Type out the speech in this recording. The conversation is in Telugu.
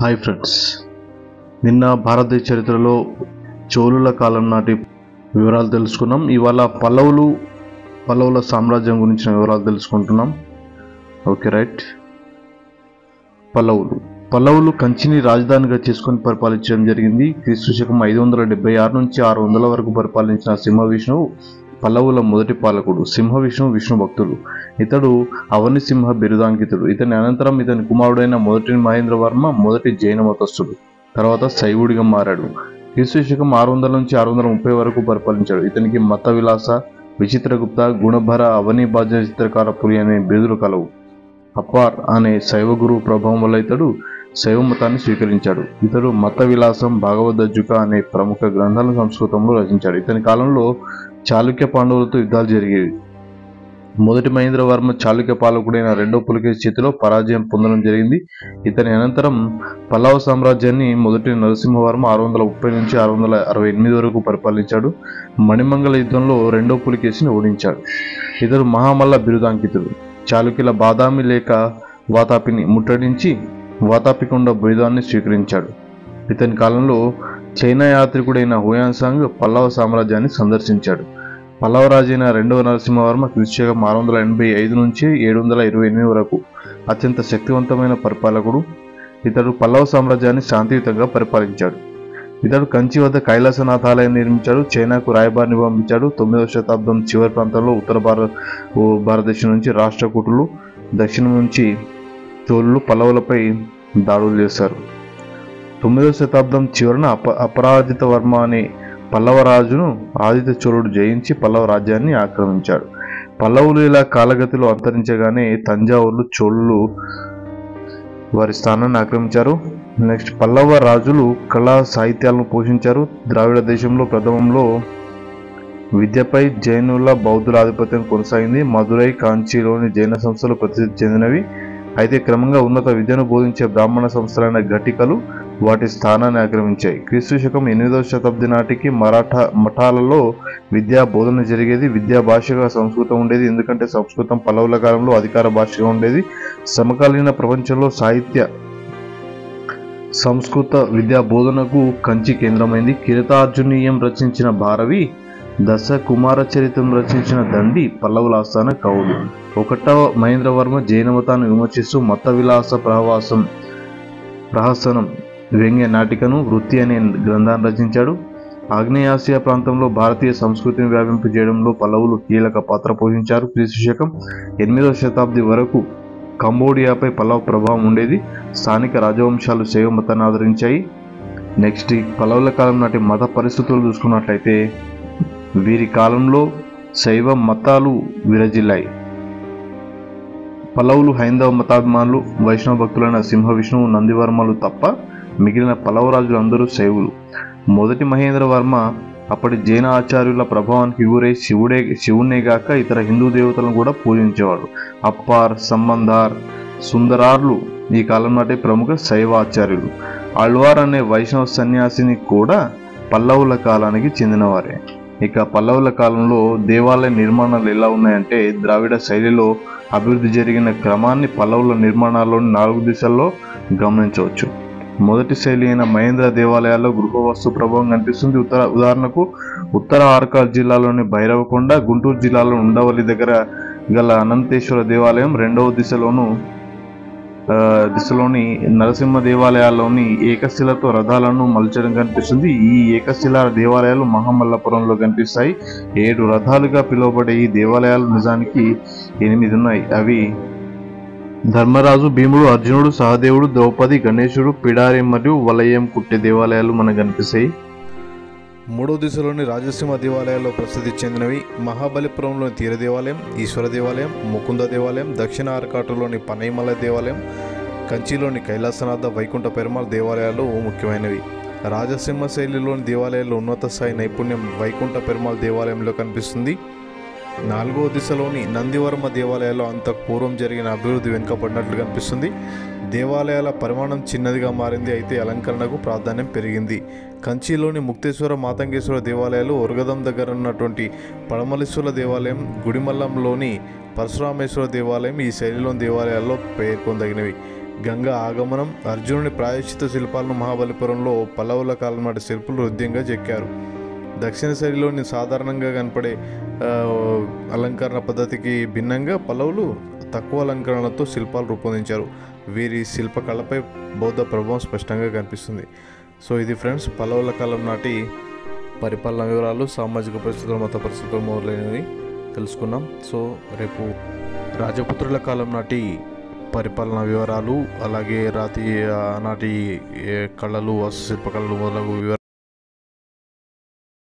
హాయ్ ఫ్రెండ్స్ నిన్న భారతదేశ చరిత్రలో చోళుల కాలం నాటి వివరాలు తెలుసుకున్నాం ఇవాళ పల్లవులు పల్లవుల సామ్రాజ్యం గురించిన వివరాలు తెలుసుకుంటున్నాం ఓకే రైట్ పల్లవులు పల్లవులు కంచిని రాజధానిగా చేసుకొని పరిపాలించడం జరిగింది క్రీస్తు శకం ఐదు వందల డెబ్బై ఆరు నుంచి ఆరు వందల వరకు పరిపాలించిన సింహ విష్ణువు పల్లవుల మొదటి పాలకుడు సింహ విష్ణువు విష్ణు భక్తుడు ఇతడు అవని సింహ బిరుదాంకితుడు ఇతని అనంతరం ఇతని కుమారుడైన మొదటి మహేంద్రవర్మ మొదటి జైన మతస్థుడు తర్వాత శైవుడిగా మారాడు క్రీస్తు శకం ఆరు వందల నుంచి ఆరు వందల ముప్పై వరకు పరిపాలించాడు ఇతనికి మత విలాస విచిత్రగుప్త గుణభర అవని బాధ్య చిత్రకారపురి అనే బిరుదులు కలవు అప్పార్ అనే శైవ గురువు ప్రభావం వల్ల ఇతడు శైవ మతాన్ని స్వీకరించాడు ఇతడు మత విలాసం భాగవతజ్జుక అనే ప్రముఖ గ్రంథాలను సంస్కృతంలో రచించాడు ఇతని కాలంలో చాళుక్య పాండవులతో యుద్ధాలు జరిగేవి మొదటి మహేంద్రవర్మ చాళుక్య పాలకుడైన రెండో పులికేశి చేతిలో పరాజయం పొందడం జరిగింది ఇతని అనంతరం పల్లవ సామ్రాజ్యాన్ని మొదటి నరసింహవర్మ ఆరు వందల ముప్పై నుంచి ఆరు వందల అరవై ఎనిమిది వరకు పరిపాలించాడు మణిమంగళ యుద్ధంలో రెండో పులికేసిని ఓడించాడు ఇతడు మహామల్ల బిరుదాంకితుడు చాళుక్యుల బాదామి లేక వాతాపిని ముట్టడించి వాతాపికొండ బుయుధాన్ని స్వీకరించాడు ఇతని కాలంలో చైనా యాత్రికుడైన హుయాన్సాంగ్ పల్లవ సామ్రాజ్యాన్ని సందర్శించాడు పల్లవ రాజైన రెండవ నరసింహవర్మ క్రిస్టియగం ఆరు వందల ఎనభై ఐదు నుంచి ఏడు వందల ఇరవై ఎనిమిది వరకు అత్యంత శక్తివంతమైన పరిపాలకుడు ఇతడు పల్లవ సామ్రాజ్యాన్ని శాంతియుతంగా పరిపాలించాడు ఇతడు కంచి వద్ద కైలాసనాథాలయం నిర్మించాడు చైనాకు రాయబారిని పంపించాడు తొమ్మిదవ శతాబ్దం చివరి ప్రాంతంలో ఉత్తర భారత భారతదేశం నుంచి రాష్ట్రకూటులు దక్షిణం నుంచి చోళులు పల్లవులపై దాడులు చేశారు తొమ్మిదవ శతాబ్దం చివరన అప అపరాజిత వర్మ అనే పల్లవ రాజును ఆదిత్య చోళుడు జయించి పల్లవ రాజ్యాన్ని ఆక్రమించాడు పల్లవులు ఇలా కాలగతిలో అంతరించగానే తంజావూరులు చోళులు వారి స్థానాన్ని ఆక్రమించారు నెక్స్ట్ పల్లవ రాజులు కళా సాహిత్యాలను పోషించారు ద్రావిడ దేశంలో ప్రథమంలో విద్యపై జైనుల బౌద్ధుల ఆధిపత్యం కొనసాగింది మదురై కాంచీలోని జైన సంస్థలు ప్రసిద్ధి చెందినవి అయితే క్రమంగా ఉన్నత విద్యను బోధించే బ్రాహ్మణ సంస్థలైన ఘటికలు వాటి స్థానాన్ని ఆక్రమించాయి క్రీస్తు శకం ఎనిమిదవ శతాబ్ది నాటికి మరాఠా మఠాలలో విద్యా బోధన జరిగేది విద్యా భాషగా సంస్కృతం ఉండేది ఎందుకంటే సంస్కృతం పల్లవుల కాలంలో అధికార భాషగా ఉండేది సమకాలీన ప్రపంచంలో సాహిత్య సంస్కృత విద్యా బోధనకు కంచి కేంద్రమైంది కిరతార్జునీయం రచించిన భారవి దశ కుమార చరిత్రం రచించిన దండి పల్లవుల ఆస్థాన కవులు ఒకటవ మహేంద్రవర్మ జైన మతాన్ని విమర్శిస్తూ మత విలాస ప్రహవాసం ప్రహసనం వ్యంగ్య నాటికను వృత్తి అనే గ్రంథాన్ని రచించాడు ఆగ్నేయాసియా ప్రాంతంలో భారతీయ సంస్కృతిని వ్యాపింపు చేయడంలో పల్లవులు కీలక పాత్ర పోషించారు క్రీస్తు శకం ఎనిమిదవ శతాబ్ది వరకు కంబోడియాపై పల్లవ ప్రభావం ఉండేది స్థానిక రాజవంశాలు శైవ మతాన్ని ఆదరించాయి నెక్స్ట్ ఈ పల్లవుల కాలం నాటి మత పరిస్థితులు చూసుకున్నట్లయితే వీరి కాలంలో శైవ మతాలు విరజిల్లాయి పల్లవులు హైందవ మతాభిమానులు వైష్ణవ భక్తులైన సింహ విష్ణువు నందివర్మలు తప్ప మిగిలిన పల్లవ రాజులు అందరూ శైవులు మొదటి మహేంద్రవర్మ అప్పటి జైన ఆచార్యుల ప్రభావానికి గురై శివుడే శివునే గాక ఇతర హిందూ దేవతలను కూడా పూజించేవాడు అప్పార్ సంబంధార్ సుందరార్లు ఈ కాలం నాటి ప్రముఖ శైవ ఆచార్యులు ఆళ్వార్ అనే వైష్ణవ సన్యాసిని కూడా పల్లవుల కాలానికి చెందినవారే ఇక పల్లవుల కాలంలో దేవాలయ నిర్మాణాలు ఎలా ఉన్నాయంటే ద్రావిడ శైలిలో అభివృద్ధి జరిగిన క్రమాన్ని పల్లవుల నిర్మాణాల్లోని నాలుగు దిశల్లో గమనించవచ్చు మొదటి శైలి అయిన మహేంద్ర దేవాలయాల్లో గృహవస్తు ప్రభావం కనిపిస్తుంది ఉత్తర ఉదాహరణకు ఉత్తర ఆర్కాల్ జిల్లాలోని భైరవకొండ గుంటూరు జిల్లాలో ఉండవల్లి దగ్గర గల అనంతేశ్వర దేవాలయం రెండవ దిశలోను ఆ, దిశలోని నరసింహ దేవాలయాల్లోని ఏకశిలతో రథాలను మలచడం కనిపిస్తుంది ఈ ఏకశిల దేవాలయాలు మహామల్లపురంలో కనిపిస్తాయి ఏడు రథాలుగా పిలువబడే ఈ దేవాలయాలు నిజానికి ఎనిమిది ఉన్నాయి అవి ధర్మరాజు భీముడు అర్జునుడు సహదేవుడు ద్రౌపది గణేశుడు పిడారి మరియు వలయం కుట్టె దేవాలయాలు మనకు కనిపిస్తాయి మూడో దిశలోని రాజసింహ దేవాలయాల్లో ప్రసిద్ధి చెందినవి మహాబలిపురంలోని తీర దేవాలయం ఈశ్వర దేవాలయం ముకుంద దేవాలయం దక్షిణ ఆరకాటులోని పనైమల దేవాలయం కంచిలోని కైలాసనాథ వైకుంఠ పెరుమాళ్ దేవాలయాలు ముఖ్యమైనవి రాజసింహ శైలిలోని దేవాలయాల్లో ఉన్నత స్థాయి నైపుణ్యం వైకుంఠ పెరుమాళ్ దేవాలయంలో కనిపిస్తుంది నాలుగో దిశలోని నందివర్మ దేవాలయాల్లో అంత పూర్వం జరిగిన అభివృద్ధి వెనుకబడినట్లు కనిపిస్తుంది దేవాలయాల పరిమాణం చిన్నదిగా మారింది అయితే అలంకరణకు ప్రాధాన్యం పెరిగింది కంచిలోని ముక్తేశ్వర మాతంగేశ్వర దేవాలయాలు ఒరగదం దగ్గర ఉన్నటువంటి పడమలేశ్వర దేవాలయం గుడిమల్లంలోని పరశురామేశ్వర దేవాలయం ఈ శైలిలోని దేవాలయాల్లో పేర్కొనదగినవి గంగా ఆగమనం అర్జునుని ప్రాయశ్చిత శిల్పాలను మహాబలిపురంలో పల్లవుల కాలం నాటి శిల్పులు హృదయంగా చెక్కారు దక్షిణ శైలిలోని సాధారణంగా కనపడే ఆ, అలంకరణ పద్ధతికి భిన్నంగా పల్లవులు తక్కువ అలంకరణలతో శిల్పాలు రూపొందించారు వీరి శిల్పకళపై బౌద్ధ ప్రభావం స్పష్టంగా కనిపిస్తుంది సో ఇది ఫ్రెండ్స్ పల్లవుల కాలం నాటి పరిపాలన వివరాలు సామాజిక పరిస్థితులు మత పరిస్థితులు మొదలైనవి తెలుసుకున్నాం సో రేపు రాజపుత్రుల కాలం నాటి పరిపాలన వివరాలు అలాగే రాతి ఆ, నాటి ఏ, కళలు వాస్తుశిల్ప కళలు మొదలగు వివరాలు